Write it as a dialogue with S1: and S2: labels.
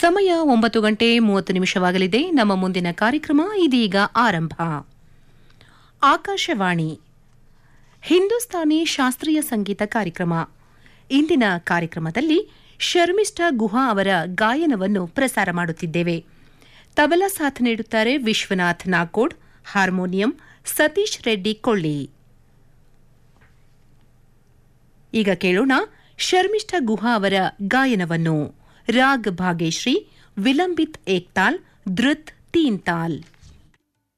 S1: ಸಮಯ ಒಂಬತ್ತು ಗಂಟೆ ಮೂವತ್ತು ನಿಮಿಷವಾಗಲಿದೆ ನಮ್ಮ ಮುಂದಿನ ಕಾರ್ಯಕ್ರಮ ಇದೀಗ ಆರಂಭ ಆಕಾಶವಾಣಿ ಹಿಂದೂಸ್ತಾನಿ ಶಾಸ್ತ್ರೀಯ ಸಂಗೀತ ಕಾರ್ಯಕ್ರಮ ಇಂದಿನ ಕಾರ್ಯಕ್ರಮದಲ್ಲಿ ಶರ್ಮಿಷ್ಠಾ ಗುಹಾ ಅವರ ಗಾಯನವನ್ನು ಪ್ರಸಾರ ಮಾಡುತ್ತಿದ್ದೇವೆ ತಬಲಾ ಸಾಥ್ ನೀಡುತ್ತಾರೆ ವಿಶ್ವನಾಥ್ ನಾಗೋಡ್ ಹಾರ್ಮೋನಿಯಂ ಸತೀಶ್ ರೆಡ್ಡಿ ಕೊಳ್ಳಿ ಈಗ ಕೇಳೋಣ ಶರ್ಮಿಷ್ಠಾ ಗುಹಾ ಅವರ ಗಾಯನವನ್ನು ರಾಗ್ ಭಾಗೇಶ್ರೀ ವಿಲಂಬಿತ್ ಏಕ್ತಾಲ್ ಧೃತ್ ತೀನ್ ತಾಲ್